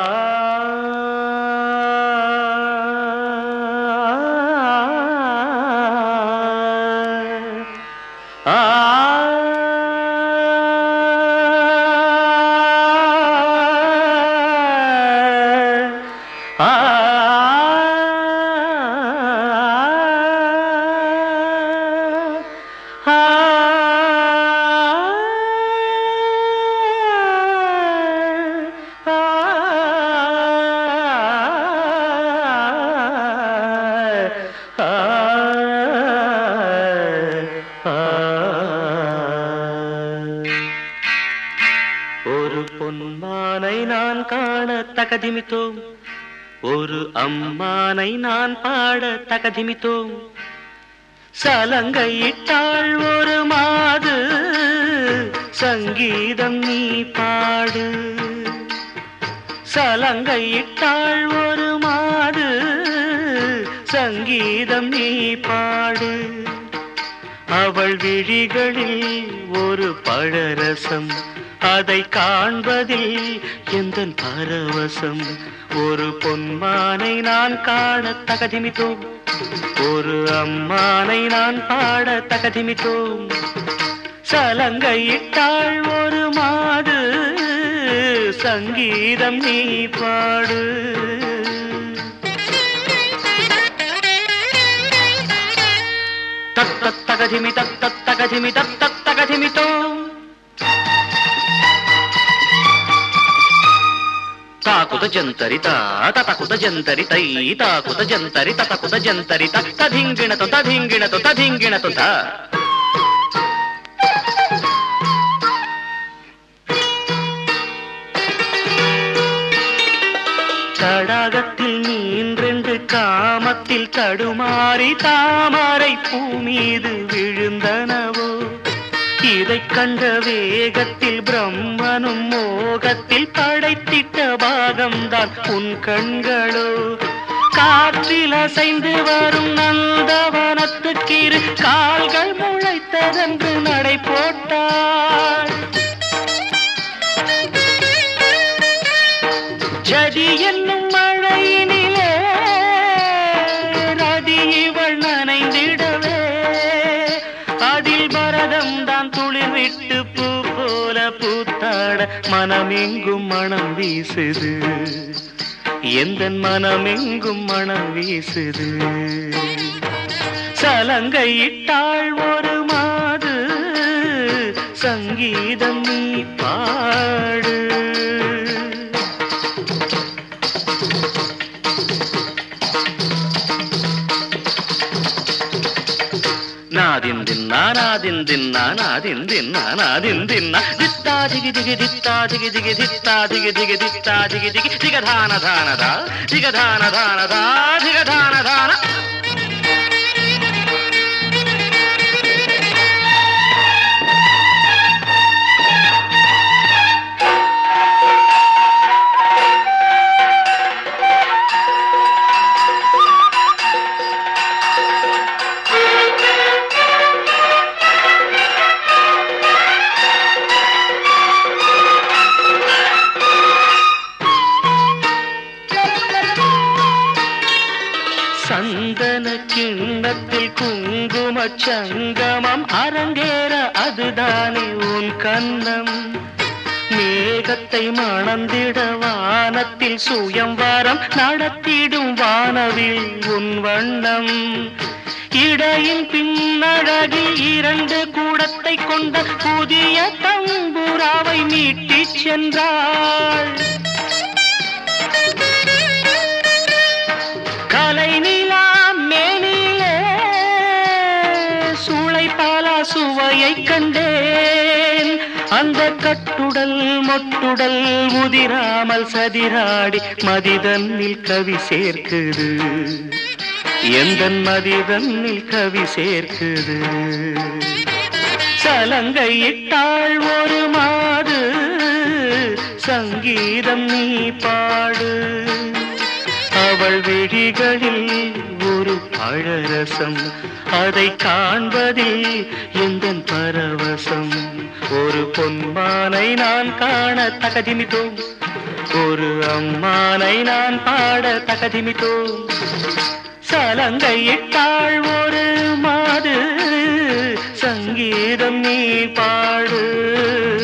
ஒரு பொன்மானை நான் காண தகதிமித்தோம் ஒரு அம்மானை நான் பாட தகதிமித்தோம் சலங்கையிட்டாள் ஒரு மாது சங்கீதம் நீ பாடு சலங்கையிட்டாள் ஒரு மாது சங்கீதம் நீ பாடு அவள் விழிகளில் ஒரு பழரசம் அதை காண்பதில் எந்த பரவசம் ஒரு பொன்மானை நான் காண தகதிமித்தோம் ஒரு அம்மானை நான் பாட தகதிமித்தோம் சலங்கையிட்டாள் ஒரு மாது சங்கீதம் நீ பாடு தத்தத்தகதிமி தத்தத்தகதிமி தத்தத்தகதிமித்தோம் తాకుత జంతరిత తతకుత జంతరిత తాకుత జంతరి తతకుత జంతరిత తధింగిణత తధింగిణత తధింగిణత தடாகத்தில் மீன்றென்று காமத்தில் தடுமாறி தாமரை பூ மீது விழுந்தனவோ இதைக் கண்ட வேகத்தில் பிரம்மனும் மோகத்தில் படைத்திட்ட பாகம்தான் உன் கண்களோ காற்றில் அசைந்து வரும் நந்தவனத்துக்கிரு கால்கள் முளைத்ததென்று நடை போட்டாள் ஜதி என்னும் மழையினிலே ரதி இவள் நனைந்திடவே அதில் பரதம் தான் துளிர் விட்டு பூ போல பூத்தாட மனமெங்கும் மனம் வீசுது எந்த மனமெங்கும் மனம் வீசுது சலங்கையிட்டாள் ஒரு மாது சங்கீதம் நீ பாடு నాదిందిన్నా నాదిందిన్నా నాదిందిన్నా నాదిందిన్నా దిత్తా దిగి దిగి దిత్తా దిగి దిగి దిత్తా దిగి దిగి దిత్తా దిగి దిగి దిగధాన ధానదా దిగధాన ధానదా దిగధాన ధాన சந்தன கிண்ணத்தில் குங்கும சங்கமம் அரங்கேற அதுதானே உன் கண்ணம் மேகத்தை மணந்திட வானத்தில் சுயம்வரம் நடத்திடும் வானவில் உன் வண்ணம் இடையின் பின்னழகில் இரண்டு கூடத்தை கொண்ட புதிய தம்புராவை மீட்டிச் சென்றாள் கலை நிலா மேனிலே சூளை பாலா சுவையை கண்டேன் அந்த கட்டுடல் மொட்டுடல் முதிராமல் சதிராடி மதிதன்னில் கவி சேர்க்குது எந்த மதிதன்னில் கவி சேர்க்குது சலங்கையிட்டாள் ஒரு மாது சங்கீதம் நீ பாடு அவள் விழிகளில் ஒரு பழரசம் அதை காண்பதில் எந்த பரவசம் ஒரு பொன்மானை நான் காண தகதிமித்தோம் ஒரு அம்மானை நான் பாட தகதிமித்தோம் சலங்கையிட்டாள் ஒரு மாது சங்கீதம் நீ பாடு